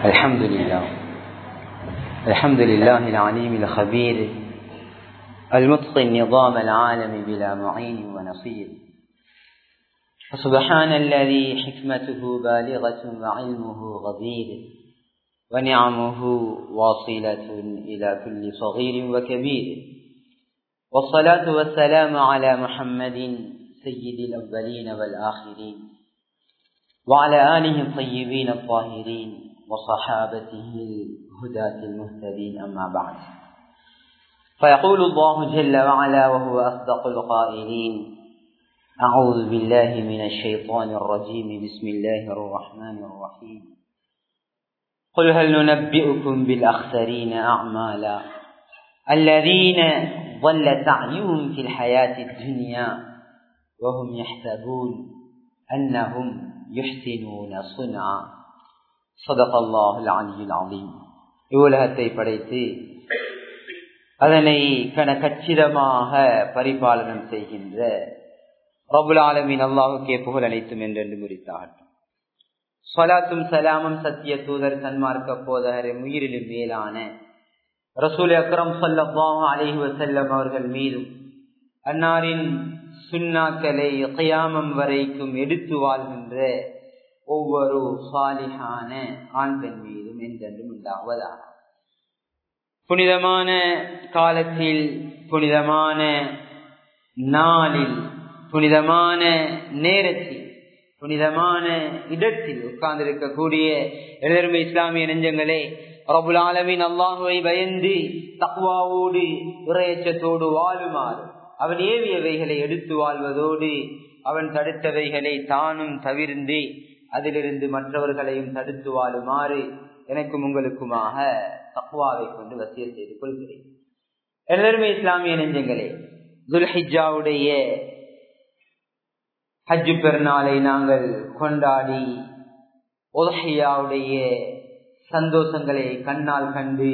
الحمد لله الحمد لله العليم الخبير المتقن نظام العالم بلا معين ونصير فسبحان الذي حكمته بالغة وعلمه غزير ونعمه واصلة إلى كل صغير وكبير والصلاة والسلام على محمد سيد الأولين والآخرين وعلى آله الطيبين الطاهرين وصحابته الهداة المهتدين أما بعد فيقول الله جل وعلا وهو أصدق القائلين أعوذ بالله من الشيطان الرجيم بسم الله الرحمن الرحيم قل هل ننبئكم بالأخسرين أعمالا الذين ضل سعيهم في الحياة الدنيا وهم يحسبون أنهم يحسنون صنعا صدق الله العلي العظيم இவ்வுலகத்தை படைத்து அதனை கன கச்சிதமாக பரிபாலனம் செய்கின்ற ரபுல் ஆலமின் அல்லாஹுக்கே புகழ் அனைத்தும் என்றென்று முறித்தாகட்டும் சொலாத்தும் சலாமும் சத்திய தூதர் சன்மார்க்க போதகர் உயிரிலும் மேலான ரசூல் அக்ரம் சொல்லாஹ் அலிஹி வசல்லம் அவர்கள் மீதும் அன்னாரின் சுண்ணாக்களை கயாமம் வரைக்கும் எடுத்து வாழ்கின்ற ஒவ்வொரு சாலிகான ஆண் பெண் மீதும் என்றென்றும் உண்டாவதாக புனிதமான காலத்தில் புனிதமான நாளில் புனிதமான நேரத்தில் புனிதமான இடத்தில் உட்கார்ந்திருக்கக்கூடிய எழுதருமை இஸ்லாமிய நெஞ்சங்களே ரபுல் ஆலமின் அல்லாஹுவை பயந்து தக்குவாவோடு இறையச்சத்தோடு வாழுமாறு அவன் ஏவியவைகளை எடுத்து வாழ்வதோடு அவன் தடுத்தவைகளை தானும் தவிர்ந்து அதிலிருந்து மற்றவர்களையும் தடுத்து வாழுமாறு எனக்கும் உங்களுக்குமாக தக்குவாவை கொண்டு வசிய செய்து கொள்கிறேன் எல்லாருமே இஸ்லாமிய நெஞ்சங்களே துல்ஹிஜாவுடைய ஹஜ்ஜு பெருநாளை நாங்கள் கொண்டாடி ஒதஹியாவுடைய சந்தோஷங்களை கண்ணால் கண்டு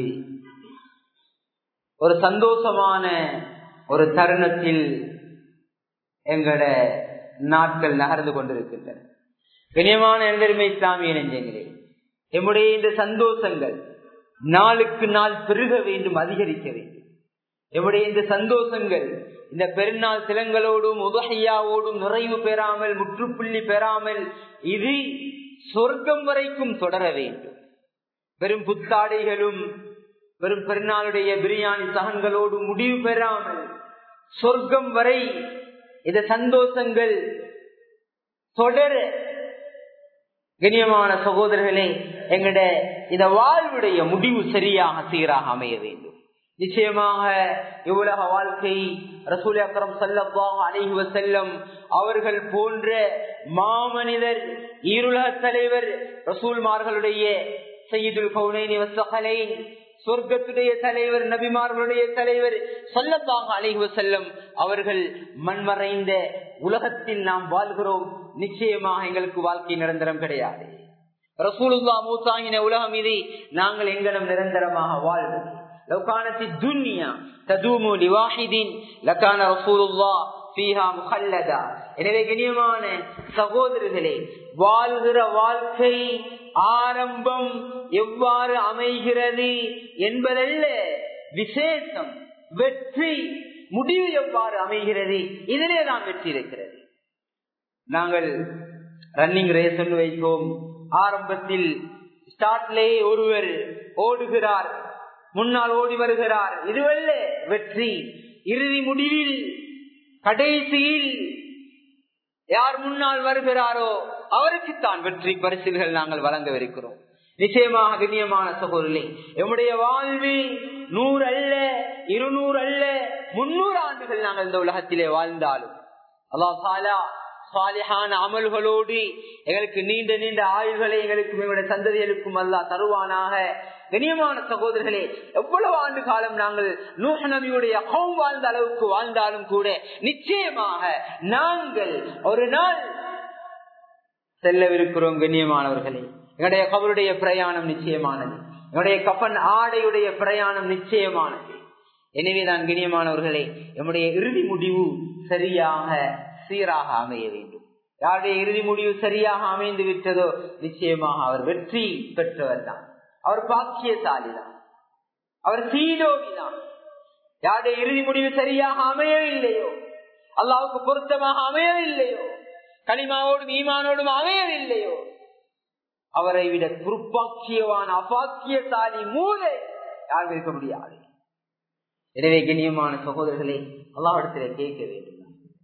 ஒரு சந்தோஷமான ஒரு தருணத்தில் எங்களோட நாட்கள் நகர்ந்து கொண்டிருக்கின்றன கனியமான எந்தருமை இஸ்லாமிய நெஞ்சங்களே எம்முடைய இந்த சந்தோஷங்கள் நாளுக்கு நாள் பெருக வேண்டும் அதிகரிக்க வேண்டும் எம்முடைய இந்த சந்தோஷங்கள் இந்த பெருநாள் திலங்களோடும் உதகையாவோடும் நிறைவு பெறாமல் முற்றுப்புள்ளி பெறாமல் இது சொர்க்கம் வரைக்கும் தொடர வேண்டும் வெறும் புத்தாடைகளும் வெறும் பெருநாளுடைய பிரியாணி சகன்களோடு முடிவு பெறாமல் சொர்க்கம் வரை இந்த சந்தோஷங்கள் தொடர கண்ணியமான சகோதரர்களே எங்கட இந்த வாழ்வுடைய முடிவு சரியாக சீராக அமைய வேண்டும் நிச்சயமாக இவ்வுலக வாழ்க்கை ரசூல் அக்கரம் சல்லல்லாஹ் அலைஹி வசல்லம் அவர்கள் போன்ற மாமனிதர் ஈருலக தலைவர் ரசூல்மார்களுடைய சையீதுல் கவுனைனி வசகலைன் சொர்க்கத்துடைய தலைவர் நபிமார்களுடைய தலைவர் சொல்லத்தாக அலைஹு செல்லம் அவர்கள் மண்மறைந்த உலகத்தில் நாம் வாழ்கிறோம் நிச்சயமாக எங்களுக்கு வாழ்க்கை நிரந்தரம் கிடையாது ரசூலுல்லா மூத்தாகின உலகம் இது நாங்கள் எங்களும் நிரந்தரமாக வாழ்வோம் லவ்கானத்தி துன்யா ததூமு லிவாஹிதீன் லக்கான ரசூலுல்லா எனவே கண்ணியமான சகோதரர்களே வாழ்கிற வாழ்க்கை ஆரம்பம் எவ்வாறு அமைகிறது என்பதல்ல விசேஷம் வெற்றி முடிவு எவ்வாறு அமைகிறது இதிலே தான் வெற்றி இருக்கிறது நாங்கள் ரன்னிங் ரேஸ் வைப்போம் ஆரம்பத்தில் ஸ்டார்ட்லே ஒருவர் ஓடுகிறார் முன்னால் ஓடி வருகிறார் இதுவல்ல வெற்றி இறுதி முடிவில் கடைசியில் யார் முன்னால் வருகிறாரோ அவருக்குத்தான் வெற்றி பரிசுகள் நாங்கள் வழங்கவிருக்கிறோம் நிச்சயமாக கண்ணியமான சகோதரர்களே எம்முடைய வாழ்வில் நூறு அல்ல இருநூறு அல்ல முன்னூறு ஆண்டுகள் நாங்கள் இந்த உலகத்திலே வாழ்ந்தாலும் அல்லா சாலா சாலிஹான அமல்களோடு எங்களுக்கு நீண்ட நீண்ட ஆயுள்களை எங்களுக்கு எங்களுடைய சந்ததிகளுக்கும் அல்லா தருவானாக கண்ணியமான சகோதரர்களே எவ்வளவு ஆண்டு காலம் நாங்கள் நூஹ நபியுடைய ஹோம் வாழ்ந்த அளவுக்கு வாழ்ந்தாலும் கூட நிச்சயமாக நாங்கள் ஒரு நாள் செல்லவிருக்கிறோம் கண்ணியமானவர்களே எங்களுடைய கபருடைய பிரயாணம் நிச்சயமானது என்னுடைய கப்பன் ஆடையுடைய பிரயாணம் நிச்சயமானது எனவேதான் கண்ணியமானவர்களே நம்முடைய இறுதி முடிவு சரியாக சீராக அமைய வேண்டும் யாருடைய இறுதி முடிவு சரியாக அமைந்து விட்டதோ நிச்சயமாக அவர் வெற்றி பெற்றவர் தான் அவர் பாக்கியசாலி தான் அவர் சீலோகி தான் யாருடைய இறுதி முடிவு சரியாக அமையவில்லையோ அல்லாவுக்கு பொருத்தமாக அமையவில்லையோ களிமாவோடும் ஈமானோடும் அமையவில்லையோ அவரை விட துருப்பாக்கியவான அபாக்கியசாலி மூலை யாரும் இருக்க முடியாது எனவே கண்ணியமான சகோதரர்களே அல்லாவிடத்திலே கேட்க வேண்டும்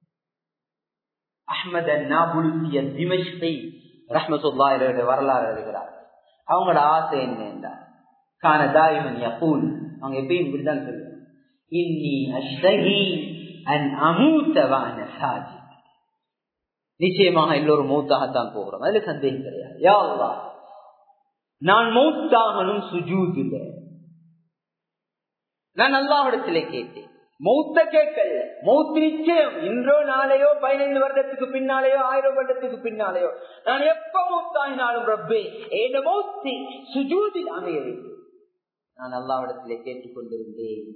அஹமது நாபுலுசிய திமஷ்கை ரஹமத்துல்லா வரலாறு எழுதுகிறார் அவங்களோட ஆசை என்ன என்றார் கான தாயிமன் யகூல் அவங்க எப்பயும் இப்படிதான் சொல்லுவாங்க இன்னி அஷ்டகி அன் அமூத்தவான சாஜி நிச்சயமாக எல்லோரும் மௌத்தாகத்தான் போகிறோம் அதுல சந்தேகம் கிடையாது யா அல்லாஹ் நான் மௌத்தாகணும் சுஜூதுல நான் அல்லாஹிடத்திலே கேட்டேன் மௌத்த கேட்கல மௌத்து நிச்சயம் இன்றோ நாளையோ பதினைந்து வருடத்துக்கு பின்னாலேயோ ஆயிரம் வருடத்துக்கு பின்னாலேயோ நான் எப்ப மௌத்தாகினாலும் ரப்பே என் மௌத்தி சுஜூதில் அமைய வேண்டும் நான் அல்லாவிடத்திலே கேட்டுக்கொண்டிருந்தேன்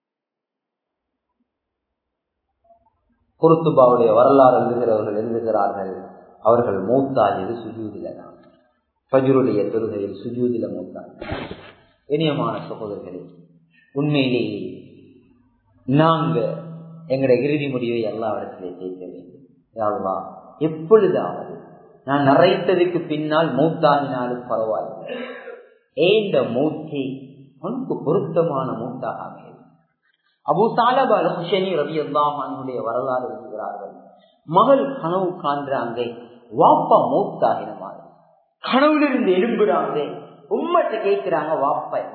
குருத்துபாவுடைய வரலாறு எழுதுகிறவர்கள் எழுதுகிறார்கள் அவர்கள் மூத்தாகியது சுஜூதில தான் பஜுருடைய தொழுகையில் சுஜூதில மூத்தாங்க இனியமான சகோதரர்களே உண்மையிலேயே நாங்க எங்களுடைய இறுதி முடிவை எல்லாவிடத்திலே கேட்க வேண்டும் யாழ்வா எப்பொழுதாவது நான் நிறைத்ததுக்கு பின்னால் மூத்தாகினாலும் பரவாயில்லை ஏந்த மூத்தி உனக்கு பொருத்தமான மூத்தாக அமையும் அபு சாலபா ஹுஷனி ரவி அல்லாமானுடைய வரலாறு எழுதுகிறார்கள் மகள் கனவு காண்றாங்க வாப்பா மூத்தாகின மாதிரி கனவுல இருந்து எழும்புறாங்க உம்மட்ட கேட்கிறாங்க வாப்பா எங்க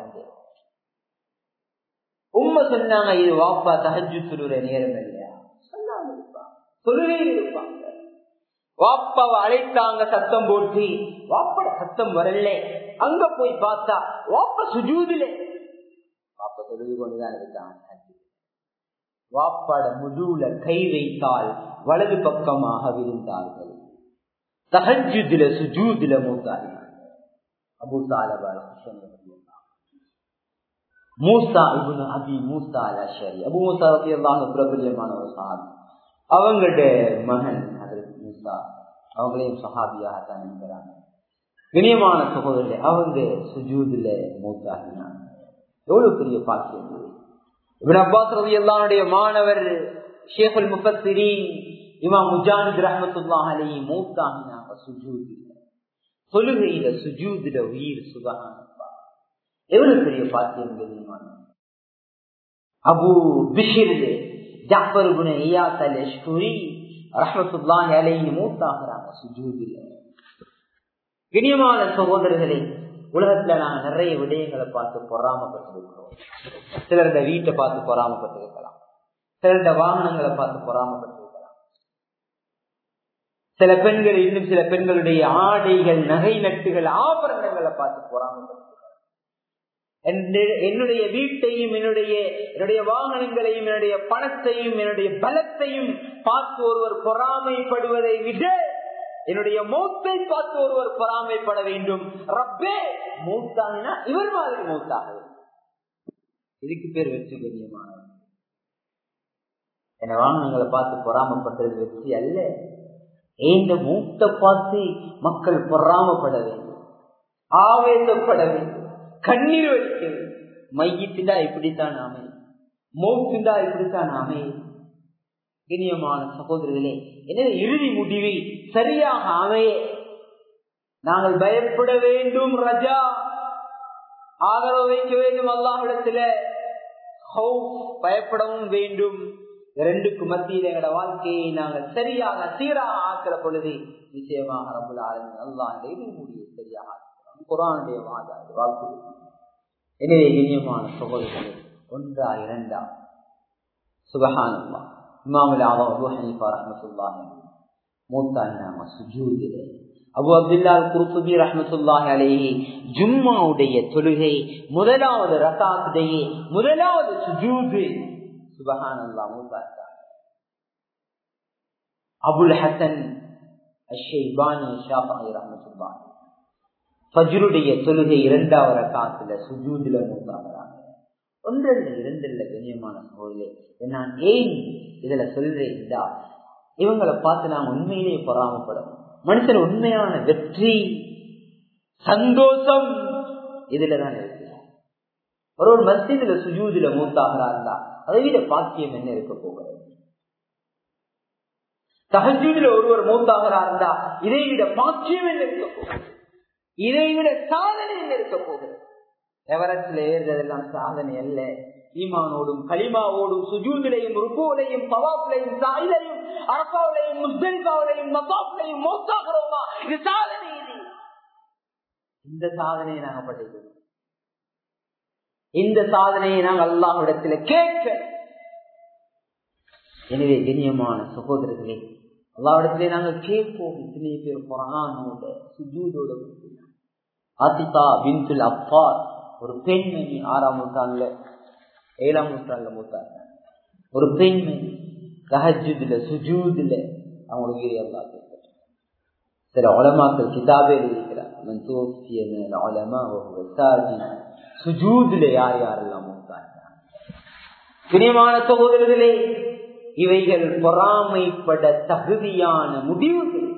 உண்மை சொன்னாங்க இது வாப்பா தகஜு சொல்லுற நேரம் இல்லையா சொல்லாம இருப்பாங்க சொல்லுவே இருப்பாங்க வாப்பாவை அழைத்தாங்க சத்தம் போட்டு வாப்பட சத்தம் வரல அங்க போய் பார்த்தா வாப்பா சுஜூதிலே வாப்பா தொழுது கொண்டுதான் இருக்காங்க வாப்பாட முதுல கை வைத்தால் வலது பக்கமாக விழுந்தார்கள் தகஜுதில சுஜூதில மூத்தார்கள் அபு தாலபால் மூசா இபுன் அபி மூசா அலஷரி அபு மூசா எல்லாம் பிரபல்யமான ஒரு சஹாபி அவங்களுடைய மகன் அதற்கு மூசா அவங்களையும் சஹாபியாக தான் நினைக்கிறாங்க இனியமான சகோதரர்கள் அவங்க சுஜூதுல மூத்தாகினாங்க எவ்வளவு பெரிய பாக்கியம் இவன் அப்பாஸ் ரவி எல்லாருடைய மாணவர் ஷேகுல் முஃபத்திரி இமாம் முஜானித் ரஹமத்துல்லா அலி மூத்தாகினாங்க சுஜூதுல தொழுகையில சுஜூதுல உயிர் சுகான எவ்வளவு பெரிய பாக்கியம் தெரியுமா அபு பிஷிர் ஜாஃபர் குன இயாத் அல் அஷ்குரி ரஹமத்துல்லாஹி அலைஹி மூத்தாகிறாங்க சுஜூதில் கண்ணியமான சகோதரர்களே உலகத்துல நாங்க நிறைய விடயங்களை பார்த்து பொறாமப்பட்டிருக்கிறோம் சிலருடைய வீட்டை பார்த்து பொறாமப்பட்டிருக்கலாம் சிலருடைய வாகனங்களை பார்த்து பொறாமப்பட்டிருக்கலாம் சில பெண்கள் இன்னும் சில பெண்களுடைய ஆடைகள் நகை நட்டுகள் ஆபரணங்களை பார்த்து பொறாமப்பட்டிருக்கலாம் என்னுடைய வீட்டையும் என்னுடைய என்னுடைய வாகனங்களையும் என்னுடைய பணத்தையும் என்னுடைய பலத்தையும் பார்த்து ஒருவர் பொறாமைப்படுவதை விட என்னுடைய மூத்தை பார்த்து ஒருவர் பொறாமைப்பட வேண்டும் ரப்பே மூத்தாங்கன்னா இவர் மாதிரி மூத்தாக இதுக்கு பேர் வெற்றி கண்ணியமானவர் என வாகனங்களை பார்த்து பொறாமப்பட்டது வெற்றி அல்ல இந்த மூத்த பார்த்து மக்கள் பொறாமப்பட வேண்டும் ஆவேசப்பட வேண்டும் கண்ணீர் வலிக்கிறது மையத்திண்டா இப்படித்தான் அமை மௌத்துண்டா இப்படித்தான் அமை இனியமான சகோதரர்களே எனவே இறுதி முடிவை சரியாக அமைய நாங்கள் பயப்பட வேண்டும் ரஜா ஆதரவு வைக்க வேண்டும் அல்லாஹிடத்துல பயப்படவும் வேண்டும் ரெண்டுக்கு மத்தியில் எங்களோட வாழ்க்கையை நாங்கள் சரியாக சீராக ஆக்கிற பொழுது நிச்சயமாக ரபுல் ஆலமின் அல்லாஹ் இறுதி முடிவை சரியாக குரானுடைய வாதாடு வாக்கு எனவே இனியமான சகோதரர்களே ஒன்றா இரண்டா சுபஹானல்லா இமாமுல் ஆலம் அபு ஹனீஃபா ரஹமத்துல்லாஹி மூத்தாங்க சுஜூதிலே அபு அப்துல்லால் குருசுபி ரஹமத்துல்லாஹி அலைஹி ஜும்மாவுடைய தொழுகை முதலாவது ரசாத்துடைய முதலாவது சுஜூது சுபஹானல்லா மூத்தாங்க அபுல் ஹசன் அஷைபானி ஷாஃபி ரஹமத்துல்லாஹி ஃபஜ்ருடைய தொழுகை இரண்டாவது காத்துல சுஜூதில மூத்தாகிறாங்க ஒன்றல்ல இரண்டல்ல கண்ணியமான சோழலே நான் ஏன் இதுல சொல்றேன் இவங்களை பார்த்து நாம் உண்மையிலேயே பொறாமப்படும் மனுஷன் உண்மையான வெற்றி சந்தோஷம் இதுலதான் இருக்கு ஒரு ஒரு மஸ்ஜிதுல சுஜூதுல மூத்தாகிறா இருந்தா அதை விட பாக்கியம் என்ன இருக்க போகிறது தகஜூதில ஒருவர் மூத்தாகிறா இருந்தா இதை விட பாக்கியம் என்ன இருக்க போகிறது இதை விட சாதனை என்ன இருக்க போகிறது எவரத்தில் ஏறுறதெல்லாம் சாதனை அல்ல ஈமானோடும் களிமாவோடும் சுஜூதிலையும் ருக்குவிலையும் பவாப்பிலையும் சாயிலையும் அரப்பாவிலையும் முஸ்தலிபாவிலையும் மசாப்பிலையும் மோத்தாகிறோமா இது சாதனை இது இந்த சாதனையை நாங்க படைக்கிறோம் இந்த சாதனையை நாங்கள் அல்லாஹிடத்துல கேட்க எனவே கண்ணியமான சகோதரர்களே அல்லாவிடத்திலே நாங்கள் கேட்போம் இத்தனை பேர் குரானோட சுஜூதோட ஆத்திகா பின்துல் அப்பார் ஒரு பெண்மணி ஆறாம் நூற்றாண்டுல ஏழாம் நூற்றாண்டுல மூத்தாங்க ஒரு பெண்மணி தஹஜுதுல சுஜூதுல அவங்களுக்கு அல்லா சில உலமாக்கள் கிதாபே எழுதிக்கிறார் சுஜூதுல யார் யாரெல்லாம் மூத்தாங்க பிரியமான சகோதரர்களே இவைகள் பொறாமைப்பட தகுதியான முடிவுகள்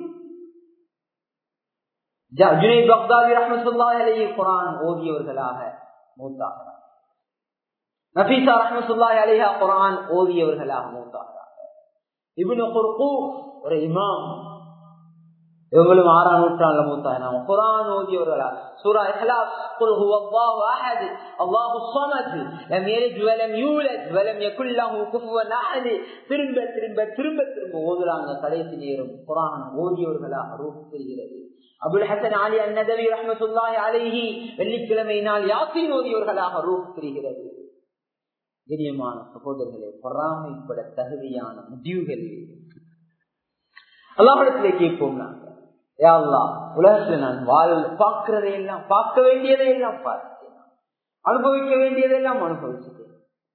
குரான் ஓதியவர்களாக மூத்தாகிறார் நபீசா ரஹமத்துல்லாய் அலிஹா குரான் ஓதியவர்களாக மூத்தாகிறார் இவனு ஒரு இமாம் இவங்களும் ஆறாம் நூற்றாண்டுல மூத்தாங்க குரான் ஓதியவர்களா சூரா இஹ்லாஸ் قل هو الله احد الله الصمد لم يلد ولم يولد ولم يكن له كفوا احد திரும்ப திரும்ப திரும்ப திரும்ப ஓதுறாங்க கடைசி நேரம் குரான் ஓதியவர்களாக ரூப் செய்கிறது அபுல் ஹசன் அலி அன்னதவி ரஹமத்துல்லாஹி அலைஹி வெள்ளிக்கிழமை நாள் யாசின் ஓதியவர்களாக ரூப் தெரிகிறது கண்ணியமான சகோதரர்களே பொறாமைப்பட தகுதியான முடிவுகள் அல்லாஹிடத்திலே கேட்போம் நாங்கள் உலகத்துல நான் வாழ் பார்க்கிறதையெல்லாம் பார்க்க வேண்டியதையெல்லாம் பார்த்தேன் அனுபவிக்க வேண்டியதெல்லாம் அனுபவிச்சுட்டேன்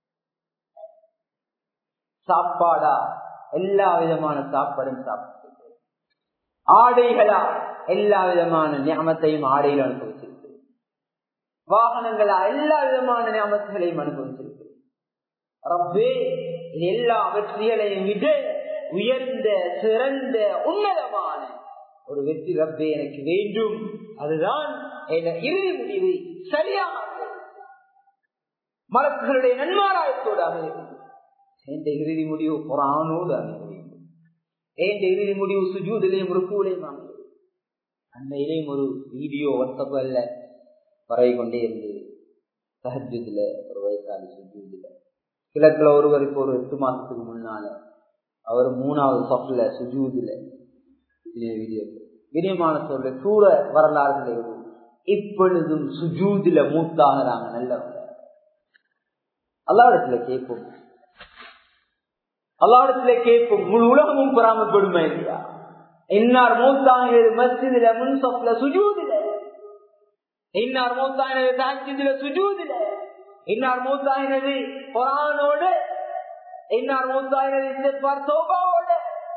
சாப்பாடா எல்லா விதமான சாப்பாடும் சாப்பிட்டு ஆடைகளா எல்லா விதமான ஞாபகத்தையும் ஆடையில் அனுபவிச்சிருக்கிறேன் வாகனங்களா எல்லா விதமான ஞாபகங்களையும் அனுபவிச்சிருக்கிறேன் ரப்பே இது எல்லா வெற்றிகளையும் விட உயர்ந்த சிறந்த உன்னதமான ஒரு வெற்றி ரப்பே எனக்கு வேண்டும் அதுதான் இறுதி முடிவு சரியாக மலக்குகளுடைய நன்மாராயத்தோடு அமைய எந்த இறுதி முடிவு புறானோடு அமைய வேண்டும் எந்த இறுதி முடிவு சுஜூதிலையும் ருக்குவிலையும் அமைய அன்னையிலையும் ஒரு வீடியோ வாட்ஸ்அப்ல பரவி கொண்டே இருந்தது சஹஜுதுல ஒரு வயசாளி சுஜூதுல கிழக்குல ஒருவர் இப்போ ஒரு எட்டு மாசத்துக்கு முன்னால அவர் மூணாவது சஃப்ல சுஜூதுல வீடியோ விரியமான சொல்ற சூற வரலாறுகளை இப்பொழுதும் சுஜூதில மூத்தாகிறாங்க நல்லவங்க அல்லாடத்துல கேட்போம் அல்லாடத்துல கேட்போம் முழு உலகமும் பொறாமப்படுமா இல்லையா இன்னார் மூத்தாகிறது மஸ்ஜிதுல முன் சஃப்ல சுஜூதுல இன்னார் மூத்தாகிறது தாஜிதுல சுஜூதுல இன்னார் மூத்தாகிறது குரானோடு இன்னார் மூத்தாகிறது இஸ்திக்பார் தௌபாவோட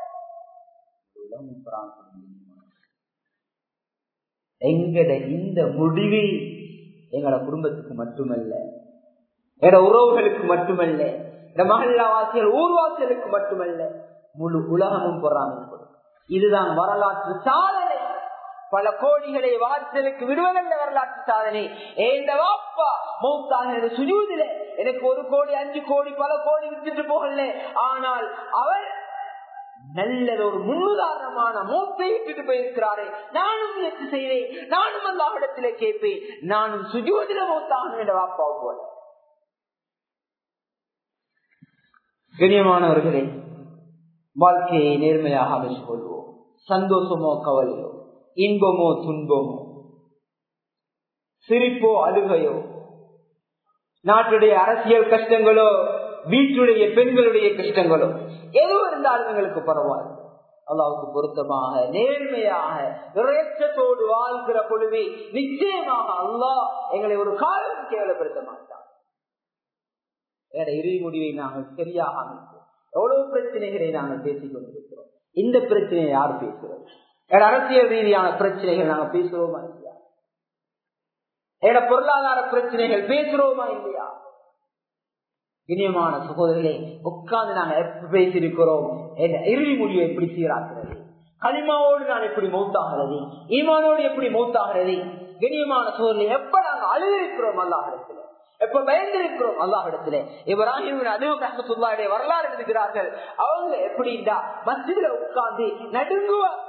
எங்கட இந்த முடிவு எங்களோட குடும்பத்துக்கு மட்டுமல்ல எங்களோட உறவுகளுக்கு மட்டுமல்ல எங்க மகல்லாவாசிகள் ஊர்வாசிகளுக்கு மட்டுமல்ல முழு உலகமும் பொறாமல் இதுதான் வரலாற்று சாதனை பல கோடிகளை வார்த்தைகளுக்கு விடுவதல்ல வரலாற்று சாதனை ஏந்த வாப்பா மௌத்தாக சுஜூதில எனக்கு ஒரு கோடி அஞ்சு கோடி பல கோடி விட்டுட்டு போகல ஆனால் அவர் நல்லது ஒரு முன்னுதாரணமான மூப்பை விட்டுட்டு போயிருக்கிறாரே நானும் முயற்சி செய்வேன் நானும் அந்த அவடத்திலே கேட்பேன் நானும் சுஜூதில மூத்தாக என்ற வாப்பா போல கண்ணியமானவர்களே வாழ்க்கையை நேர்மையாக அமைச்சு கொள்வோம் சந்தோஷமோ கவலையோ இன்பமோ துன்பமோ சிரிப்போ அழுகையோ நாட்டுடைய அரசியல் கஷ்டங்களோ வீட்டுடைய பெண்களுடைய கஷ்டங்களோ எதுவும் இருந்தாலும் எங்களுக்கு பரவாயில்ல அல்லாவுக்கு பொருத்தமாக நேர்மையாக இறைச்சத்தோடு வாழ்கிற பொழுது நிச்சயமாக அல்லாஹ் எங்களை ஒரு காலம் கேவலப்படுத்த மாட்டார் வேற இறுதி முடிவை நாங்கள் சரியாக அமைப்போம் எவ்வளவு பிரச்சனைகளை நாங்கள் பேசிக் கொண்டிருக்கிறோம் இந்த பிரச்சனையை யார் பேசுறது வேற அரசியல் ரீதியான பிரச்சனைகள் நாங்கள் பேசுறோமா இல்லையா எட பொருளாதார பிரச்சனைகள் பேசுறோமா இல்லையா இனியமான சகோதரர்களே உட்கார்ந்து நாங்க எப்ப பேசியிருக்கிறோம் இறுதி முடிவை எப்படி சீராக்குறது களிமாவோடு நான் எப்படி மௌத்தாகிறது ஈமானோடு எப்படி மௌத்தாகிறது கண்ணியமான சோதனை எப்ப நாங்க நாங்க அழுதிருக்கிறோம் அல்லாஹிடத்துல எப்ப பயந்திருக்கிறோம் அல்லாஹிடத்துல இப்ராஹிம் அதுவும் ரஹமத்துல்லாவுடைய வரலாறு எழுதுகிறார்கள் அவங்க எப்படின்னா மஸ்ஜிதுல உட்கார்ந்து நடுங்குவாங்க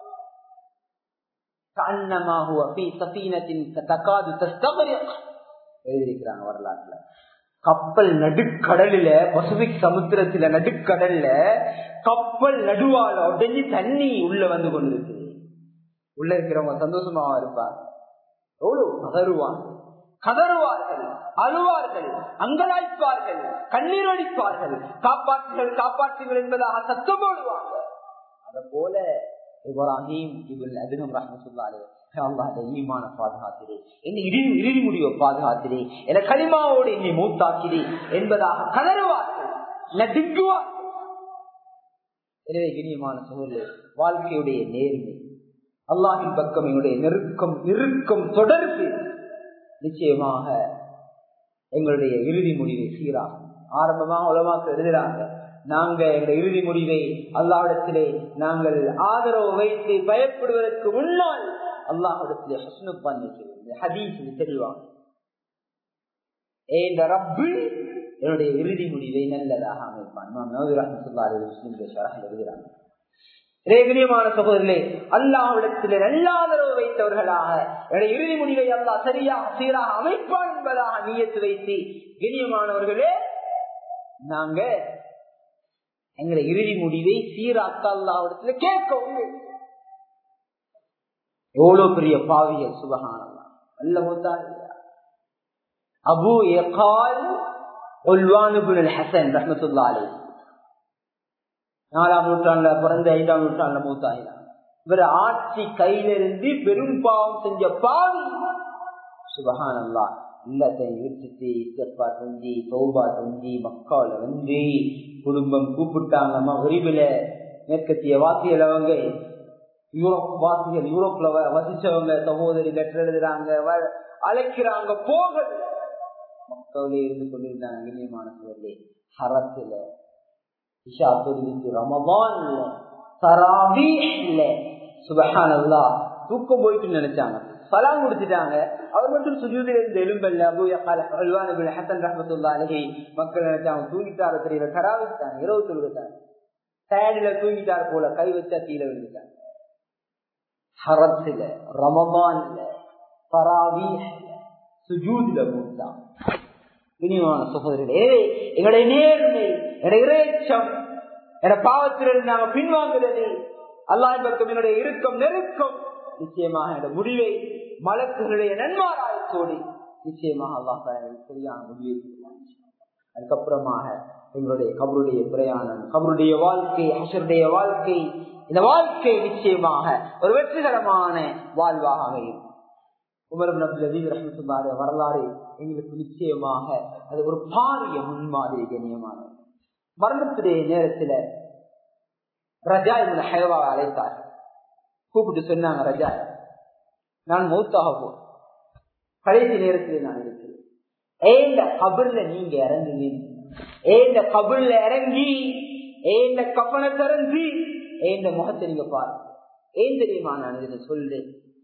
எழுதியிருக்கிறாங்க வரலாற்றுல கப்பல் நடுக்கடலில பசிபிக் சமுத்திரத்துல நடுக்கடல்ல கப்பல் நடுவால உடஞ்சி தண்ணி உள்ள வந்து கொண்டிருக்கு உள்ள இருக்கிறவங்க சந்தோஷமாவா இருப்பார் எவ்வளவு கதறுவார்கள் கதறுவார்கள் அழுவார்கள் அங்கலாய்ப்பார்கள் கண்ணீர் அடிப்பார்கள் காப்பாற்றுகள் காப்பாற்றுகள் என்பதாக சத்தம் போடுவார்கள் அத போல இப்ராஹிம் இவள் அதிகம் ரஹமத்துல்லாலே ஈமான பாதுகாத்திரே என்னை இறுதி இறுதி முடிவை பாதுகாத்திரே என களிமாவோடு என்னை மூத்தாக்கிறே என்பதாக கதறுவார்கள் நடுங்குவார்கள் எனவே இனியமான சூழல் வாழ்க்கையுடைய நேர்மை அல்லாஹின் பக்கம் என்னுடைய நெருக்கம் நெருக்கம் தொடர்பு நிச்சயமாக எங்களுடைய இறுதி முடிவை சீராகும் ஆரம்பமாக உலமாக்க எழுதுறாங்க நாங்க எங்களுடைய இறுதி முடிவை அல்லாவிடத்திலே நாங்கள் ஆதரவு வைத்து பயப்படுவதற்கு முன்னால் அல்லாஹிடத்திலே ஹஸ்னுப்பான் வைக்கிறோம் ஹதீஸ் தெளிவாங்க ஏந்த ரப்பு என்னுடைய இறுதி முடிவை நல்லதாக அமைப்பான் எழுதுகிறாங்க ரேகனியமான சகோதரர்களே அல்லாஹ்விடத்தில் நல்லாதரவு வைத்தவர்களாக என்னுடைய இறுதி முடிவை அல்லாஹ் சரியாக சீராக அமைப்பான் என்பதாக நீயத்து வைத்து கணியமானவர்களே நாங்க எங்களை இறுதி முடிவை சீராக்க அல்லாவிடத்துல கேட்கவும் எவ்வளவு பெரிய பாவியல் சுபகானல்லாம் அல்ல மூத்தா அபு எகால் ஹசன் ரஹமத்துல்லா அலி நாலாம் நூற்றாண்டுல பிறந்த ஐந்தாம் நூற்றாண்டுல மூத்தாயினார் இவர் ஆட்சி கையிலிருந்து பெரும் பாவம் செஞ்ச பாவி சுபகானல்லா எல்லாத்தையும் விட்டுட்டு இசப்பா செஞ்சு தௌபா செஞ்சு மக்கால வந்து குடும்பம் கூப்பிட்டாங்க மகரிபில மேற்கத்திய வாசிகள் அவங்க யூரோப் வாசிகள் யூரோப்ல வசிச்சவங்க சகோதரி லெட்டர் எழுதுறாங்க அழைக்கிறாங்க போகல மக்களே இருந்து கொண்டிருந்தாங்க இனியமான சூழலே ஹரத்துல இஷா தொழுவிச்சு ரமபான் இல்ல தராவி இல்ல சுபஹான் அல்லா தூக்கம் போயிட்டு நினைச்சாங்க பலாம் கொடுத்துட்டாங்க அவர் மட்டும் சுஜூதில இருந்து எலும்பல்ல அபு ஹசன் ரஹமத்துல்லா அழகை மக்கள் நினைச்சாங்க தூங்கிட்டார தெரியல தராவிட்டாங்க இரவு தொழுகிட்டாங்க டயர்டில தூங்கிட்டார் போல கை வச்சா கீழே விழுந்துட்டாங்க ஹரத்துல ரமபான்ல தராவி சுஜூதில மூட்டாங்க இனிவான சகோதரர்களே எங்களுடைய நேர்மை என்னுடைய இறைச்சம் என பாவத்திலிருந்து நாங்கள் பின்வாங்குறது அல்லாஹ் பக்கம் என்னுடைய இறுக்கம் நெருக்கம் நிச்சயமாக என்னுடைய முடிவை மலக்குகளுடைய நன்மாராயத்தோடு நிச்சயமாக அல்லாஹ் சரியான முடிவை அதுக்கப்புறமாக எங்களுடைய கபருடைய பிரயாணம் கபருடைய வாழ்க்கை அசருடைய வாழ்க்கை இந்த வாழ்க்கை நிச்சயமாக ஒரு வெற்றிகரமான வாழ்வாக அமையும் உமரம் நபுல் ரஹமத்துல்லாடைய வரலாறு எங்களுக்கு நிச்சயமாக அது ஒரு பாரிய முன்மாதிரி கண்ணியமான மரணத்துடைய நேரத்துல ரஜா இவங்க ஹயவாவை அழைத்தார்கள் கூப்பிட்டு சொன்னாங்க ரஜா நான் மௌத்தாக போ கடைசி நேரத்தில் நான் இருக்கிறேன் ஏந்த கபர்ல நீங்க இறங்குங்க ஏந்த கபர்ல இறங்கி ஏந்த கப்பனை திறந்து ஏந்த முகத்தை நீங்க பாருங்க ஏன் தெரியுமா நான் இதை சொல்லு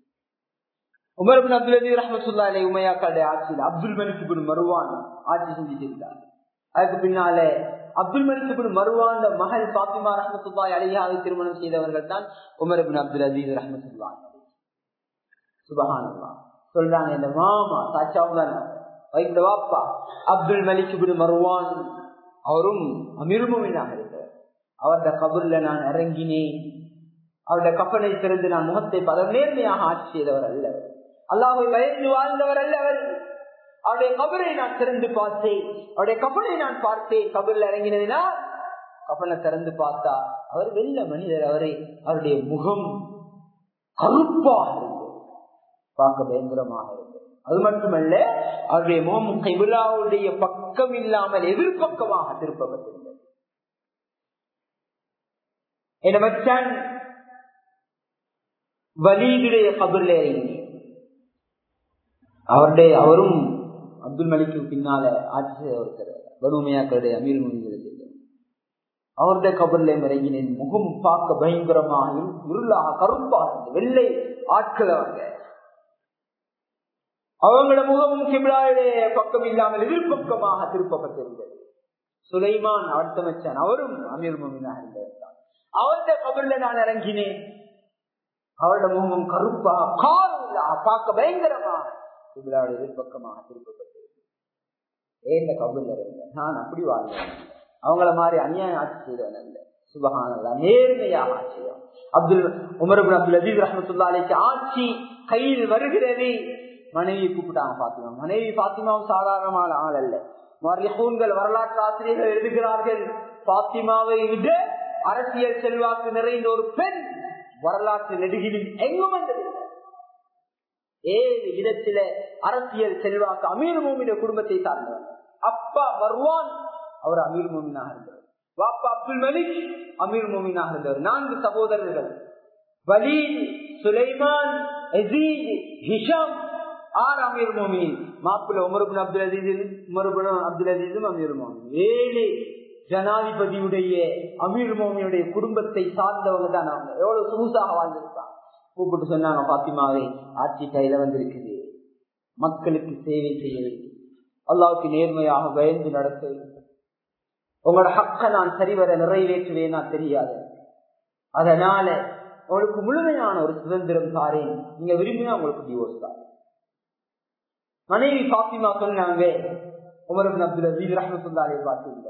உமர் பின் அப்துல் அலி ரஹமத்துல்லா அலி உமையாக்காடைய ஆட்சியில் அப்துல் மலிக் பின் மருவான் ஆட்சி செஞ்சுட்டு இருந்தார் அதுக்கு பின்னால அப்துல் மலிக் பின் மருவான் மகள் பாத்திமா ரஹமத்துல்லா அலியாவை திருமணம் செய்தவர்கள் தான் உமர் பின் அப்துல் அலீஸ் ரஹமத்துல்லா சுபஹானல்லா சொல்றாங்க இந்த மாமா சாச்சாவும் வைத்த வாப்பா அப்துல் மலிக் பின் மருவான் அவரும் அமிர்மீனாக இருக்கிறார் அவருடைய கபூர்ல நான் இறங்கினேன் அவருடைய கப்பனை திறந்து நான் முகத்தை பல நேர்மையாக ஆட்சி செய்தவர் அல்ல அல்லாவை பயந்து வாழ்ந்தவர் அல்ல அவர் அவருடைய கபரை நான் திறந்து பார்த்தேன் அவருடைய கப்பலை நான் பார்த்தேன் கபரில் இறங்கினதுனா கப்பலை திறந்து பார்த்தா அவர் வெள்ள மனிதர் அவரை அவருடைய முகம் கருப்பாக இருந்தது பார்க்க பயங்கரமாக இருந்தது அது மட்டுமல்ல அவருடைய முகம் கைவிழாவுடைய பக்கம் இல்லாமல் எதிர்பக்கமாக திருப்பப்பட்டிருந்தது என்ன மச்சான் வலீதுடைய கபர்ல இறங்கி அவருடைய அவரும் அப்துல் மலிக்கு பின்னால ஆட்சி ஒருத்தர் வறுமையாக்களுடைய அமீர் முன்கிறது அவருடைய கபர்ல இறங்கினேன் முகம் பார்க்க பயங்கரமாக இருளாக கருப்பாக வெள்ளை ஆட்கள் அவங்க அவங்களோட முகமும் கிபிலாவுடைய பக்கம் இல்லாமல் எதிர்பக்கமாக திருப்பப்பட்டிருந்தது சுலைமான் அடுத்த வச்சான் அவரும் அமீர் மோமினாக இருந்தவர் தான் அவருடைய கபர்ல நான் இறங்கினேன் அவருடைய முகமும் கருப்பா காருல்லா பார்க்க பயங்கரமாக கிபிலாவுடைய எதிர்பக்கமாக திருப்பப்பட்டிருந்தது ஏந்த கபர்ல இருந்தேன் நான் அப்படி வாழ்ந்தேன் அவங்கள மாதிரி அநியாயம் ஆட்சி செய்தவன் அல்ல சுபகானல்லா நேர்மையாக ஆட்சியம் அப்துல் உமர் அப்துல் அஜீஸ் ரஹமத்துல்லா அலிக்கு ஆட்சி கையில் வருகிறது மனைவி கூப்பிட்டாங்க பாத்திமா மனைவி பாத்திமாவும் சாதாரணமான ஆள் அல்ல மரியகூன்கள் வரலாற்று ஆசிரியர்கள் எழுதுகிறார்கள் பாத்திமாவை விட அரசியல் செல்வாக்கு நிறைந்த ஒரு பெண் வரலாற்று நெடுகிலும் எங்கும் வந்ததில்லை ஏழு இடத்தில அரசியல் செல்வாக்கு அமீர் மோமின குடும்பத்தை சார்ந்தவர் அப்பா வருவான் அவர் அமீர் மோமினாக இருந்தவர் வாப்பா அப்துல் மலிக் அமீர் மோமினாக இருந்தவர் நான்கு சகோதரர்கள் வலீத் சுலைமான் ஹிஷாம் ஆர் அமீர் மோமின் மாப்பிள்ள உமருபின் அப்துல் அசீஸ் உமருபின் அப்துல் அசீஸும் அமீர் மோமின் ஏழு ஜனாதிபதியுடைய அமீர் மோமியுடைய குடும்பத்தை சார்ந்தவங்க தான் அவங்க எவ்வளவு சுமூசாக வாழ்ந்திருப்பாங்க கூப்பிட்டு சொன்னாங்க பாத்திமாவை ஆட்சி கையில வந்திருக்குது மக்களுக்கு சேவை செய்ய வேண்டும் அல்லாவுக்கு நேர்மையாக பயந்து நடத்த வேண்டும் உங்களோட ஹக்க நான் சரிவர நிறைவேற்றுவேனா தெரியாது அதனால உங்களுக்கு முழுமையான ஒரு சுதந்திரம் தாரேன் நீங்க விரும்பினா உங்களுக்கு டிவோர்ஸ் தான் மனைவி பாத்திமா சொன்னாங்க உமரபின் அப்துல் அசீஸ் ரஹமத்துல்லாலே பார்த்தீங்க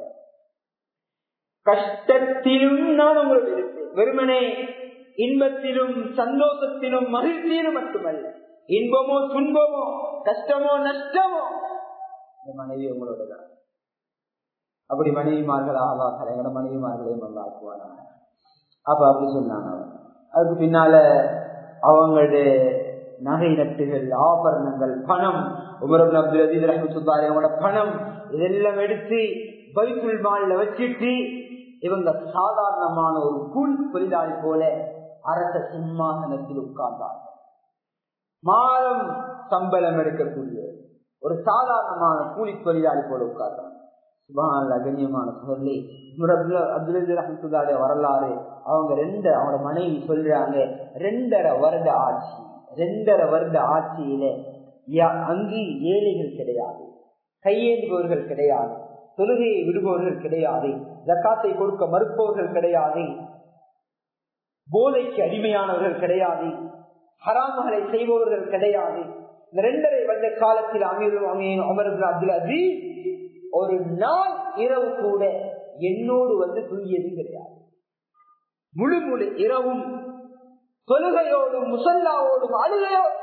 கஷ்டத்திலும் நான் உங்களுக்கு இருப்பேன் வெறுமனே இன்பத்திலும் சந்தோஷத்திலும் மகிழ்ச்சியிலும் மட்டுமல்ல இன்பமோ துன்பமோ கஷ்டமோ நஷ்டமோ இந்த மனைவி உங்களோட தான் அப்படி மனைவிமார்கள் ஆவா கலைஞர மனைவிமார்களையும் நல்லா ஆக்குவானாங்க அப்ப அப்படி சொன்னாங்க அதுக்கு பின்னால அவங்களுடைய நகை நட்டுகள் ஆபரணங்கள் பணம் உமரபின் அப்துல் அஜீஸ் ரஹமத்துல்லாரி அவங்களோட பணம் இதெல்லாம் எடுத்து பைக்குள் மாலில் வச்சுட்டு இவங்க சாதாரணமான ஒரு கூல் தொழிலாளி போல அரச சிம்மாசனத்தில் உட்கார்ந்தார்கள் மாதம் சம்பளம் எடுக்கக்கூடிய ஒரு சாதாரணமான கூலி தொழிலாளி போல உட்கார்ந்தாங்க சுபான கண்ணியமான சொல்லி அப்துல் ரஹமத்துல்லாடைய வரலாறு அவங்க ரெண்டு அவங்களோட மனைவி சொல்றாங்க ரெண்டரை வருட ஆட்சி ரெண்டரை வருட ஆட்சியில அங்கு ஏழைகள் கிடையாது கையேந்துபவர்கள் கிடையாது தொழுகையை விடுபவர்கள் கிடையாது ஜக்காத்தை கொடுக்க மறுப்பவர்கள் கிடையாது போதைக்கு அடிமையானவர்கள் கிடையாது ஹராமகளை செய்பவர்கள் கிடையாது இந்த ரெண்டரை வருட காலத்தில் அமீர் அமர் அப்துல் அசீஸ் ஒரு நாள் இரவு கூட என்னோடு வந்து தூங்கியதும் கிடையாது முழு முழு இரவும் தொழுகையோடும் முசல்லாவோடும் அழுகையோடும்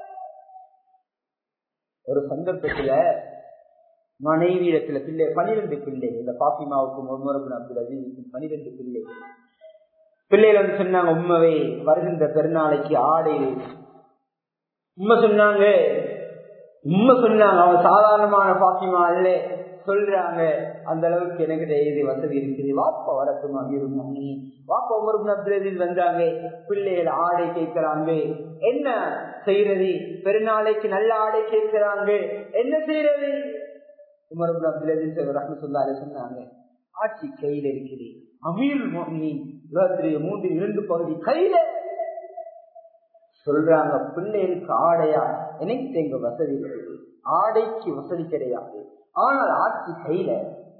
ஒரு சந்தர்ப்பத்துல மனைவி இடத்துல பிள்ளை பனிரெண்டு பிள்ளை இந்த பாத்திமாவுக்கும் உமரபின் அப்துல் அஜீஸுக்கும் பனிரெண்டு பிள்ளை பிள்ளைகள் வந்து சொன்னாங்க உண்மைவே வருகின்ற பெருநாளைக்கு ஆடை உண்மை சொன்னாங்க உண்மை சொன்னாங்க அவன் சாதாரணமான பாத்திமா அல்ல சொல்றாங்க அந்த அளவுக்கு எனக்கு இது வசதி இருக்குது வாப்பா வரட்டுமா இருக்கும் வாப்பா உமர் அப்துல் வந்தாங்க பிள்ளைகள் ஆடை கேட்கிறாங்க என்ன செய்யறது பெருநாளைக்கு நல்ல ஆடை கேட்கிறாங்க என்ன செய்யறது உமர் அப்துல் ரஹமத்துல்லாலே சொன்னாங்க ஆட்சி கையில இருக்குது அமீர் உலகத்திலேயே மூன்று இரண்டு பகுதி கையில சொல்றாங்க பிள்ளைகளுக்கு ஆடையா எனக்கு எங்க வசதி இருக்குது ஆடைக்கு வசதி கிடையாது ஆனால் ஆட்சி கையில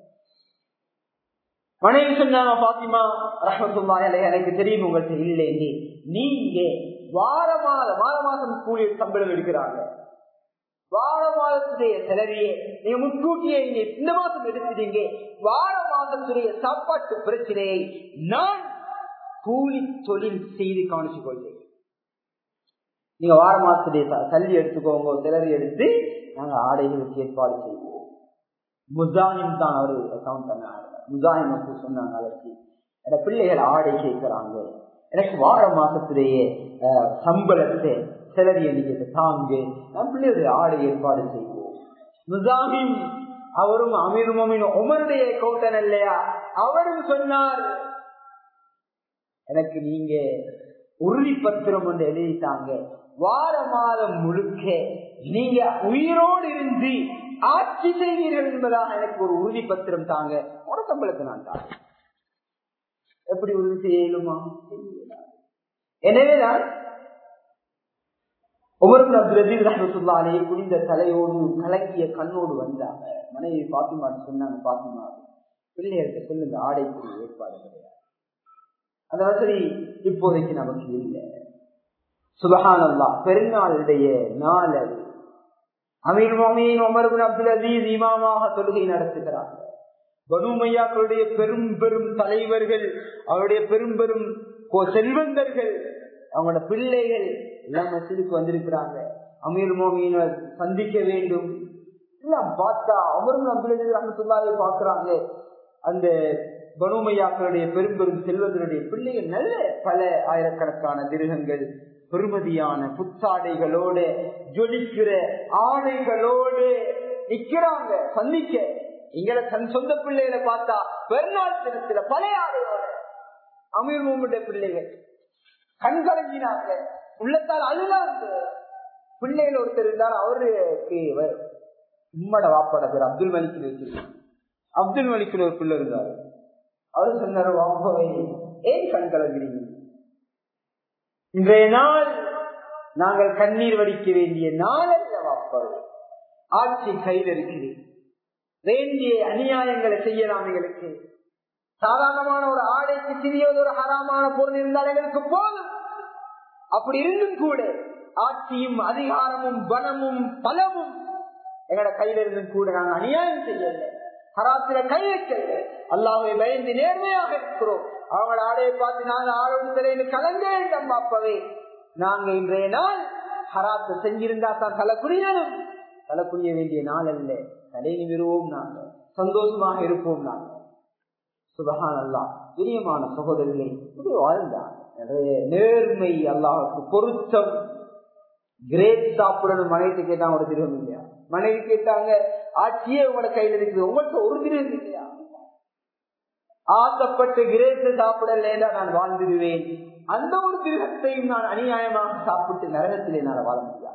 மனைவி சொன்னாங்க பாத்திமா ரஹமத்துல்லா எனக்கு தெரியும் உங்கள்கிட்ட இல்லை நீங்க வார மாதம் வார மாதம் கூலி சம்பளம் எடுக்கிறாங்க வார மாதத்துடைய செலவியே நீங்க முன்கூட்டியே நீங்க இந்த மாதம் எடுத்துட்டீங்க வார மாதத்துடைய சாப்பாட்டு பிரச்சனையை நான் கூலி தொழில் செய்து கவனிச்சு கொள்வேன் நீங்க வார மாசத்துடைய சல்லி எடுத்துக்கோங்க செலரி எடுத்து நாங்க ஆடைகளுக்கு ஏற்பாடு செய்வோம் முசாஹிம் தான் அவரு அக்கௌண்ட் பண்ணாங்க முசாஹிம் வந்து சொன்னாங்க அழைச்சி என பிள்ளைகள் ஆடை கேட்கிறாங்க எனக்கு வார மாசத்துடைய சம்பளத்தை செலரியை நீங்க தாங்கு நம் பிள்ளைகளுடைய ஆடை ஏற்பாடு செய்வோம் முசாஹிம் அவரும் அமீர் உமருடைய கௌட்டன் இல்லையா அவரும் சொன்னார் எனக்கு நீங்க உறுதி பத்திரம் ஒன்று எழுதிட்டாங்க வார மாதம் முழுக்க நீங்க உயிரோடு இருந்து ஆட்சி செய்வீர்கள் என்பதாக எனக்கு ஒரு உறுதி பத்திரம் தாங்க ஒரு சம்பளத்தை நான் தாங்க எப்படி உறுதி செய்ய இயலுமா எனவேதான் ஒவ்வொரு அப்துல் ரஹமத்துல்லாலே குடிந்த தலையோடு கலங்கிய கண்ணோடு வந்தாங்க மனைவி பாத்திமாட்டு சொன்னாங்க பாத்திமா பிள்ளைகளுக்கு சொல்லுங்க ஆடைக்குரிய ஏற்பாடு கிடையாது அந்த வசதி இப்போதைக்கு நமக்கு இல்லை சுபஹானல்லா பெருநாளுடைய நாள் அது அமீர் மோமீன் உமர்பின் அப்துல் அசீஸ் இமாமாக தொழுகை நடத்துகிறாங்க பனுமையாக்களுடைய பெரும் பெரும் தலைவர்கள் அவருடைய பெரும் பெரும் செல்வந்தர்கள் அவங்களோட பிள்ளைகள் எல்லாம் மசிதுக்கு வந்திருக்கிறாங்க அமீர் மோமீன சந்திக்க வேண்டும் எல்லாம் பார்த்தா அமரும் அப்துல் அசீஸ் ரஹமத்துல்லாவை பார்க்கிறாங்க அந்த பனுமையாக்களுடைய பெரும் பெரும் செல்வங்களுடைய பிள்ளைகள் நல்ல பல ஆயிரக்கணக்கான திருகங்கள் பெருமதியான புத்தாடைகளோடு ஜொலிக்கிற ஆடைகளோடு நிக்கிறாங்க சந்திக்க எங்களை தன் சொந்த பிள்ளைகளை பார்த்தா பெருநாள் தினத்துல பழைய ஆடையோட அமீர் மூமுடைய பிள்ளைகள் கண் கலங்கினாங்க உள்ளத்தால் அழுதாங்க பிள்ளைகள் ஒருத்தர் இருந்தார் அவருக்கு உம்மட வாப்பட பேர் அப்துல் மலிக்கில் வச்சிருக்காங்க அப்துல் மலிக்கில் ஒரு பிள்ளை இருந்தாரு அவரு சொன்னாரு வாப்பவை ஏன் கண் கலங்குறீங்க இன்றைய நாள் நாங்கள் கண்ணீர் வடிக்க வேண்டிய நாள் அல்ல வாப்பவை ஆட்சி கையில் இருக்கிறேன் வேண்டிய அநியாயங்களை செய்யலாம் எங்களுக்கு சாதாரணமான ஒரு ஆடைக்கு சிறியது ஒரு ஹராமான பொருள் இருந்தால் எங்களுக்கு போதும் அப்படி இருந்தும் கூட ஆட்சியும் அதிகாரமும் பலமும் பலமும் எங்களோட கையில இருந்தும் கூட நாங்கள் அநியாயம் செய்யல ஹராத்தில கை வைக்கல அல்லாவை பயந்து நேர்மையாக இருக்கிறோம் அவங்கள ஆடையை பார்த்து நாங்கள் ஆரோடு தலையில கலங்க வேண்டும் அப்பவே நாங்க இன்றைய நாள் ஹராத்தை செஞ்சிருந்தா தான் தலை குடியணும் தலை குடிய வேண்டிய நாள் அல்ல தலை நிமிருவோம் நாங்கள் சந்தோஷமாக இருப்போம் நாங்கள் சுபகான் அல்லா பிரியமான சகோதரர்களே இப்படி வாழ்ந்தான் நேர்மை அல்லாஹுக்கு பொருத்தம் கிரேட் சாப்பிடணும் மனைவி கேட்டாங்க ஒரு திருவம் இல்லையா மனைவி கேட்டாங்க ஆட்சியே உங்களோட கையில இருக்குது உங்களுக்கு ஒரு திருவம் இல்லையா ஆசைப்பட்டு கிரேத்து சாப்பிடல நான் வாழ்ந்துடுவேன் அந்த ஒரு திருகத்தையும் நான் அநியாயமாக சாப்பிட்டு நரகத்திலே நான் வாழ முடியாது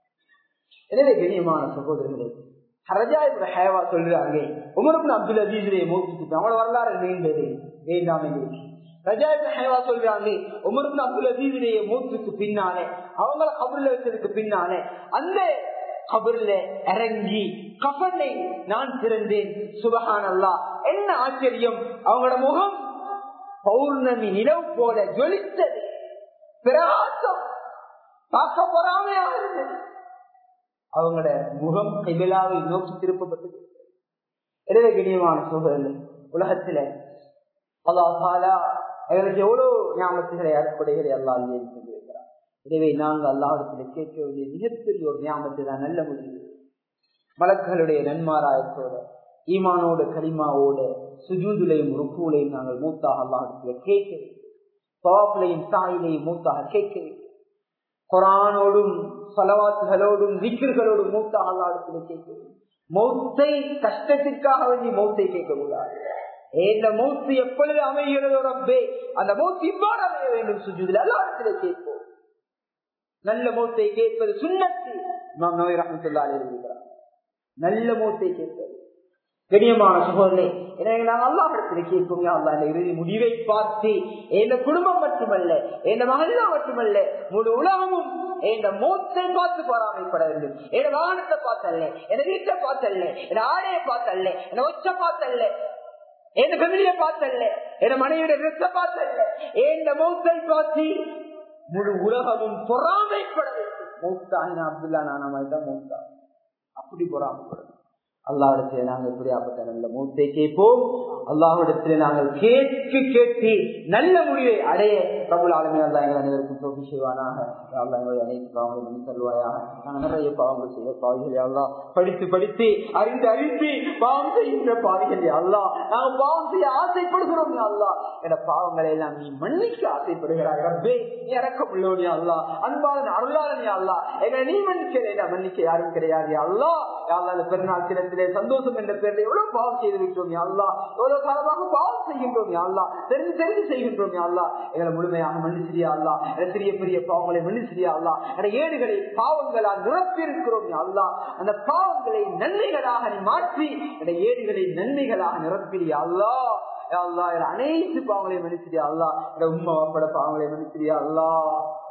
எனவே கண்ணியமான சகோதரர்களே ஹரஜா இப்ப ஹேவா சொல்றாங்க உமருக்கு அப்துல் அஜீஸ்லே மோசிட்டு அவங்கள வரலாறு நீண்டது வேண்டாம் எங்களுக்கு ரஜா இப்ப ஹேவா சொல்றாங்க உமருக்கு அப்துல் அஜீஸ்லேயே மூத்துக்கு பின்னாலே அவங்கள கபர்ல வச்சதுக்கு பின்னாலே அந்த கபர்ல இறங்கி கபனை நான் திறந்தேன் சுபகான் அல்லா என்ன ஆச்சரியம் அவங்களோட முகம் பௌர்ணமி நிலவு போல ஜொலித்தது பிரகாசம் பார்க்க பொறாமையாக இருந்தது அவங்களோட முகம் கைவிழாவை நோக்கி திருப்பப்பட்டது எனவே கண்ணியமான சோதரர்கள் உலகத்துல அல்லாஹாலா எங்களுக்கு எவ்வளவு ஞாபகத்துகளை அற்புடைகளை எல்லாம் சென்றிருக்கிறார் எனவே நாங்கள் அல்லாஹிடத்துல கேட்க வேண்டிய மிகப்பெரிய ஒரு ஞாபகத்தை தான் நல்ல முடிவு மலக்குகளுடைய நன்மாராயத்தோட ஈமானோட கலிமாவோட சுஜூதுலையும் ருக்குலையும் நாங்கள் மூத்தாக அல்லாஹிடத்துல கேட்க வேண்டும் பவாப்பிலையும் தாயிலையும் மூத்தாக கேட்க வேண்டும் குரானோடும் சலவாத்துகளோடும் விக்கிர்களோடும் மூத்தாக அல்லாடத்துல கேட்க மௌத்தை கஷ்டத்திற்காக வேண்டி மௌத்தை கேட்கக்கூடாது இந்த மௌத்து எப்பொழுது அமைகிறதோ ரப்பே அந்த மௌத்து இவ்வாறு அமைய வேண்டும் சுஜூதில் எல்லாத்திலே கேட்போம் நல்ல மௌத்தை கேட்பது சுண்ணத்து இமாம் நோய் ரஹமத்துல்லா இருக்கிறார் நல்ல மௌத்தை கேட்பது கண்ணியமான சகோதரே எனவே நான் அல்லாஹிடத்தில் கேட்கும் அல்லா இந்த இறுதி முடிவை பார்த்து எந்த குடும்பம் மட்டுமல்ல எந்த மகளா மட்டுமல்ல முழு உலகமும் எந்த மூத்தை பார்த்து பொறாமைப்பட வேண்டும் என் வாகனத்தை பார்த்தல்ல என் வீட்டை பார்த்தல்ல என் ஆடையை பார்த்தல்ல என் ஒச்ச பார்த்தல்ல என் ஃபெமிலியை பார்த்தல்ல என் மனைவியோட ட்ரெஸ்ஸை பார்த்தல்ல எந்த மூத்தை பார்த்து முழு உலகமும் பொறாமைப்பட வேண்டும் மூத்தா அப்துல்லா நானா மாதிரி தான் மூத்தா அப்படி பொறாமைப்படும் அல்லாவிடத்திலே நாங்கள் இப்படியாப்பட்ட நல்ல மூத்தை கேட்போம் அல்லாஹிடத்திலே நாங்கள் கேட்கு கேட்டு நல்ல முடிவை அடைய பிரபுல் ஆளுமே அல்லா எங்கள் அனைவருக்கும் தோல்வி செய்வானாக அல்லா எங்களுடைய அனைத்து பாவங்களை மணி தருவாயாக நாங்கள் நிறைய பாவங்கள் செய்ய பாவிகள் அல்லா படித்து படித்து அறிந்து அறிந்து பாவம் செய்கின்ற பாவிகள் அல்லா நாங்கள் பாவம் செய்ய ஆசைப்படுகிறோம் அல்லா என பாவங்களை எல்லாம் நீ மன்னிக்க ஆசைப்படுகிறாய் ரப்பே நீ இறக்கம் உள்ளோனி அல்லா அன்பாளன் அருளாளனி அல்லா எங்களை நீ மன்னிக்க மன்னிக்க யாரும் கிடையாது அல்லா யாரால பெருநாள் தினத்திலே சந்தோஷம் என்ற பேரில் எவ்வளவு பாவம் செய்து விட்டோம் யாழ்லா எவ்வளவு காலமாக பாவம் செய்கின்றோம் யாழ்லா தெரிந்து தெரிந்து செய்கின்றோம் யாழ்லா எங்களை முழுமையாக மன்னிச்சிரியா அல்லா சிறிய பெரிய பாவங்களை மன்னிச்சிரியா அல்லா என ஏடுகளை பாவங்களால் நிரப்பியிருக்கிறோம் யாழ்லா அந்த பாவங்களை நன்மைகளாக நீ மாற்றி என ஏடுகளை நன்மைகளாக நிரப்பிரியா அல்லா அல்லா அனைத்து பாவங்களையும் மன்னிச்சிரியா அல்லா உண்மை வாப்பட பாவங்களை மன்னிச்சிரியா அல்லா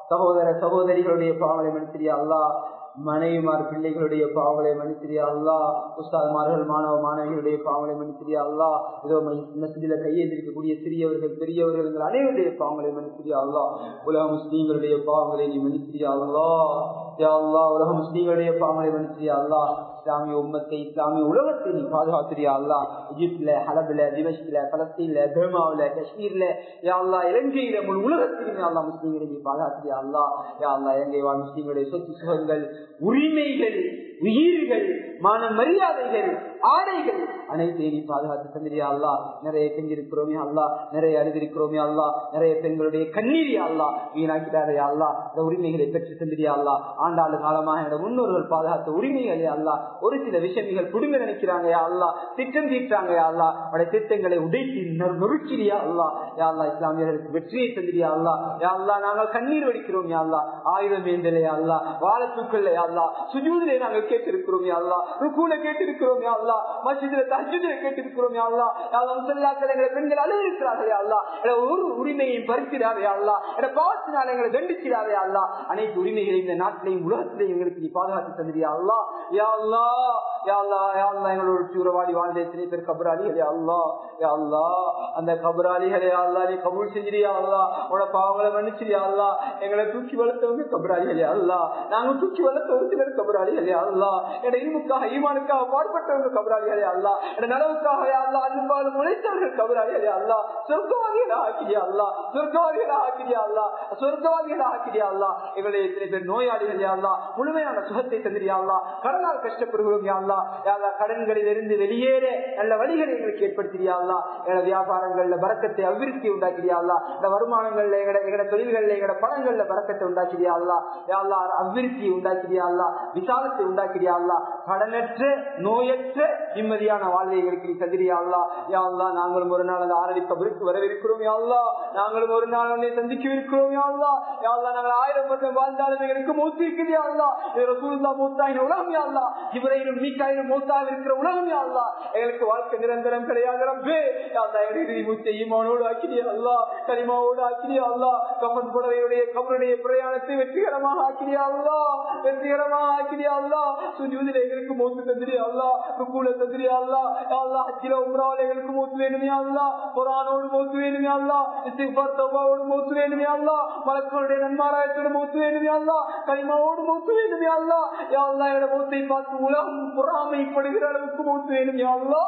சகோதர சகோதரிகளுடைய பாவங்களை மன்னித்திரியா அல்லா மனைவிமார் பிள்ளைகளுடைய பாவங்களை மன்னித்திரியா அல்லா உஸ்தாத்மார்கள் மாணவ மாணவிகளுடைய பாவங்களை மன்னித்திரியா அல்லா இதோ மசிதில கையெழுந்திருக்கக்கூடிய சிறியவர்கள் பெரியவர்கள் எங்கள் அனைவருடைய பாவங்களை மன்னித்திரியா அல்லா உலக முஸ்லீம்களுடைய பாவங்களை நீ மன்னித்திரியா அல்லா யா அல்லா உலக முஸ்லீம்களுடைய பாவங்களை மன்னித்திரியா அல்லா இஸ்லாமிய உம்மத்தை இஸ்லாமிய உலகத்தை நீ பாதுகாத்திரியா அல்லா எகிப்துல ஹலபுல திமஷ்கில பலஸ்தீன்ல பெர்மாவில காஷ்மீர்ல யா அல்லா இலங்கையில முழு உலகத்திலுமே அல்லா முஸ்லீம்களை நீ பாதுகாத்திரியா அல்லா யா அல்லா இலங்கை வாழ் முஸ்லீம்களுடைய சொத்து சுகங்கள் உரிமைகள் உயிர்கள் மான மரியாதைகள் ஆடைகள் அனைத்தையும் நீ பாதுகாத்து தந்திரியா அல்லா நிறைய செஞ்சிருக்கிறோமே அல்லா நிறைய அழுதிருக்கிறோமே அல்லா நிறைய பெண்களுடைய கண்ணீரியா அல்லா வீணாக்கிட்டாரே அல்லா இந்த உரிமைகளை பெற்று தந்திரியா அல்லா ஆண்டாண்டு காலமாக என்னோட முன்னோர்கள் பாதுகாத்த உரிமைகளே அல்லா ஒரு சில விஷயங்கள் குடும்ப நினைக்கிறாங்க அல்லா திட்டம் தீட்டாங்க அல்லா அவருடைய திட்டங்களை உடைத்து நொறுக்கிறியா அல்லா யா அல்லா இஸ்லாமியர்களுக்கு வெற்றியை தந்திரியா அல்லா யா அல்லா நாங்கள் கண்ணீர் வடிக்கிறோம் யா அல்லா ஆயுதம் ஏந்தலையா அல்லா வாழத்துக்குள்ள அல்லா சுஜூதிலே நாங்கள் கேட்டிருக்கிறோம் யா அல்லா ருக்கூல கேட்டிருக்கிறோம் யா அல்லா மசிதில தஜ்ஜுதில கேட்டிருக்கிறோம் யா அல்லா யா அல்லா முசல்லாக்கள் எங்களை பெண்கள் அழுதிருக்கிறார்கள் யா அல்லா ஒரு உரிமையை பறிக்கிறாரே அல்லா என பாவத்தினால் எங்களை தண்டிக்கிறாரே அல்லா அனைத்து உரிமைகளையும் இந்த நாட்டிலையும் உலகத்திலையும் எங்களுக்கு நீ பாதுகாத்து தந்திரியா அல்லா யா அல்லா யா அல்லா யா அல்லா எங்களோட சூறவாடி வாழ்ந்த எத்தனை பேர் கபராளிகளே அல்லா யா அல்லா அந்த கபராளிகளே அல்லா நீ கபூல் செஞ்சிரியா அல்லா உன பாவங்களை மன்னிச்சிரியா அல்லா எங்களை தூக்கி வளர்த்தவங்க கபராளிகளே அல்லா நாங்க தூக்கி வளர்த்த ஒரு சிலர் கபராளிகளே அல்லா என இருமுக்காக ஈமானுக்காக பாடுபட்டவங்க கபராளிகளே அல்லா என நலவுக்காக அல்லா அன்பாலும் உழைத்தவர்கள் கபராளிகளே அல்லா சொர்க்கவாதிகளா ஆக்கிறியா அல்லா சொர்க்கவாதிகளா ஆக்கிறியா அல்லா சொர்க்கவாதிகளா ஆக்கிறியா அல்லா எங்களுடைய எத்தனை பேர் நோயாளிகள் அல்லா முழுமையான சுகத்தை தந்திரியா அல்லா கடனால் கஷ்டப்படுகிறோம் யாழ்லா யாழ்லா கடன்களில் இருந்து வெளியேற நல்ல வழிகளை எங்களுக்கு ஏற்படுத்தியா அல்லா எங்களோட வியாபாரங்கள்ல பறக்கத்தை அபிவிருத்தி உண்டாக்கிறியா அல்லா இந்த வருமானங்கள்ல எங்கட எங்கட தொழில்கள்ல எங்கட பணங்கள்ல பறக்கத்தை உண்டாக்கிறியா அல்லா யாழ்லா அபிவிருத்தியை உண்டாக்கிறியா அல்லா விசாலத்தை உண்டாக்கிறியா அல்லா கடனற்ற நோயற்ற நிம்மதியான வாழ்வை எங்களுக்கு நீ தந்திரியா அல்லா யாழ்லா நாங்களும் ஒரு நாள் அந்த ஆரடி கபருக்கு வரவிருக்கிறோம் யாழ்லா நாங்களும் ஒரு நாள் உன்னை சந்திக்க இருக்கிறோம் யாழ்லா யாழ்லா நாங்கள் ஆயிரம் வருஷம் வாழ்ந்தாலும் எங்களுக்கு மூத்து இருக்கிறியா அல்லா ரசூல்லா மூத்தாயின் உலகம் யாழ்லா இவரையிலும் மீக்காயிலும் மூத்தாக இருக்கிற உலகம் யாழ்லா எங்களுக்கு வாழ்க்கை நிரந்தரம் கிடையாது ரப்பே யாழ்லா எங்களுக்கு மூச்சை ஈமானோடு ஆக்கிறியா அல்லா கரிமாவோடு ஆக்கிறியா அல்லா கமன் புடவையுடைய கமனுடைய பிரயாணத்தை வெற்றிகரமாக ஆக்கிறியா அல்லா வெற்றிகரமாக ஆக்கிறியா அல்லா சுஜூதில் எங்களுக்கு மூத்து தந்திரியா அல்லா ருக்கூல தந்திரியா அல்லா யாழ்லா ஹஜ்ஜில உம்ராவில் எங்களுக்கு மூத்து வேணுமே அல்லா குரானோடு மூத்து வேணுமே அல்லா இஸ்திஃபார் தௌபாவோடு மூத்து வேணுமே அல்லா மலக்களுடைய நன்மாராயத்தோடு மூத்து வேணுமே அல்லா கரிமாவோடு மூத்து வேணுமே அல்லா யாழ்லா என்னோட மூத்தை பார்த்து உலகம் பொறாமைப்படுகிற அளவுக்கு மூத்து வேணுமே அல்லா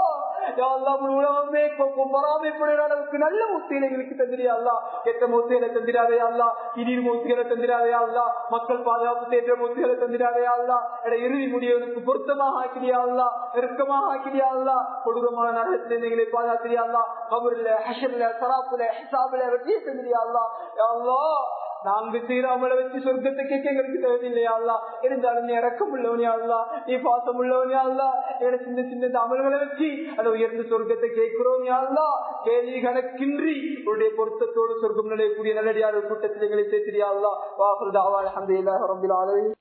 உலகமே பொறாமைப்படுகிற அளவுக்கு நல்ல மூத்தையில எங்களுக்கு தந்திரியா அல்லா கெட்ட மூத்தையில தந்திராதே அல்லா திடீர் மூத்திகளை தந்திராதே அல்லா மக்கள் பாதுகாப்பு தேற்ற மூத்திகளை தந்திராதே அல்லா எட இறுதி முடிவதற்கு பொருத்தமாக ஆக்கிறியா அல்லா நெருக்கமாக ஆக்கிறியா அல்லா கொடூரமான நரகத்தில் எங்களை பாதுகாக்கிறியா அல்லா கபர்ல ஹஷர்ல சராப்புல ஹிசாபுல வெற்றியை தந்திரியா அல்லா அல்லா நான்கு சீராமலை வச்சு சொர்க்கத்தை கேட்க எங்களுக்கு தேவையில்லையா அல்லா இருந்தாலும் நீ இறக்கம் உள்ளவனியா அல்லா நீ பாசம் உள்ளவனியா அல்லா என சின்ன சின்ன அமல்களை வச்சு அந்த உயர்ந்த சொர்க்கத்தை கேட்கிறோம் அல்லா கேள்வி கணக்கின்றி உன்னுடைய பொருத்தத்தோடு சொர்க்கம் நடையக்கூடிய நல்லடியார் கூட்டத்தில் எங்களை சேர்த்திரியா அல்லா வாக்குறது அலமதுல்லா ரபில் ஆலமீன்